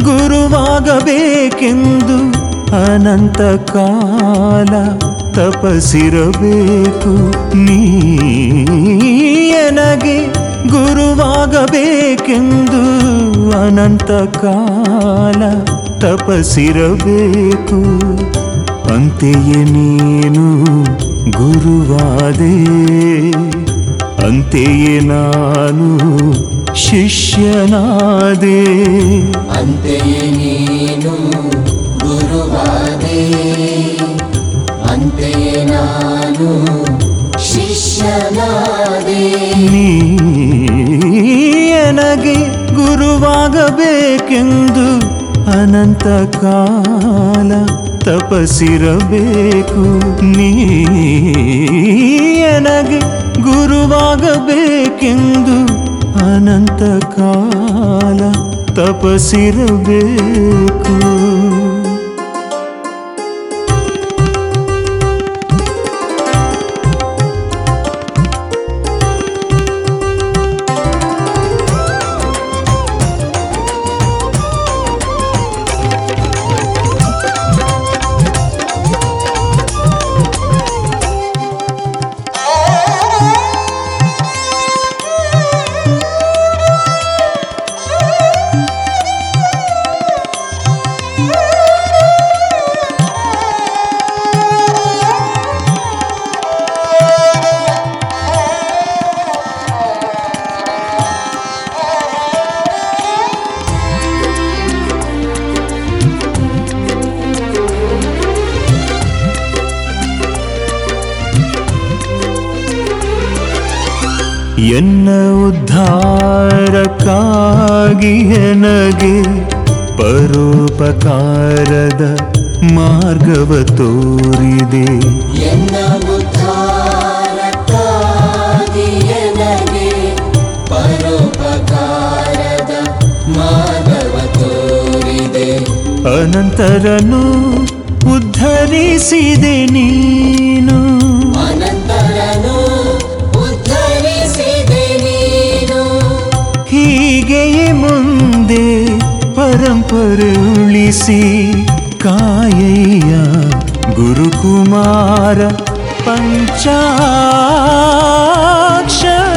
ಗುರುವಾಗಬೇಕೆಂದು ಅನಂತ ಕಾಲ ತಪಸಿರಬೇಕು ನೀಯನಗೆ ಗುರುವಾಗಬೇಕೆಂದು ಅನಂತ ಕಾಲ ತಪಸಿರಬೇಕು ಅಂತೆಯೇ ನೀನು ಗುರುವಾದೆ ಅಂತೆಯೇ ನಾನು ಶಿಷ್ಯನಾದೆ ಅಂತೆಯೇ ನೀನು ಗುರುವಾದೆ ಅಂತೆಯೇ ನಾನು ಶಿಷ್ಯನಾದೆ ನೀಯನಗೆ ಗುರುವಾಗಬೇಕೆಂದು ಅನಂತ ಕಾಲ ತಪಸಿರಬೇಕು ನೀಯನಗೆ ಗುರುವಾಗಬೇಕೆಂದು ಅನಂತ ಕಾಲ ತಪಸಿರಬೇಕು ಎನ್ನ ಉದ್ಧಾರಕ್ಕಾಗಿ ನನಗೆ ಪರೋಪಕಾರದ ಮಾರ್ಗವ ತೋರಿದೆ ಎನ್ನ ಉದ್ಧಾರಕ್ಕಾಗಿ ನನಗೆ ಪರೋಪಕಾರದ ಮಾರ್ಗವ ತೋರಿದೆ ಅನಂತರನು ಉದ್ಧರಿಸಿದೆ ನೀನು ಅನಂತರನು ಉದ್ಧರಿಸಿದೆ ನೀನು ಹೀಗೆಯೇ ಮುಂದೆ ಪರಂಪರೆ ಉಳಿಸಿ ಕಾಯಯ್ಯ ಗುರುಕುಮಾರ ಪಂಚಾಕ್ಷರ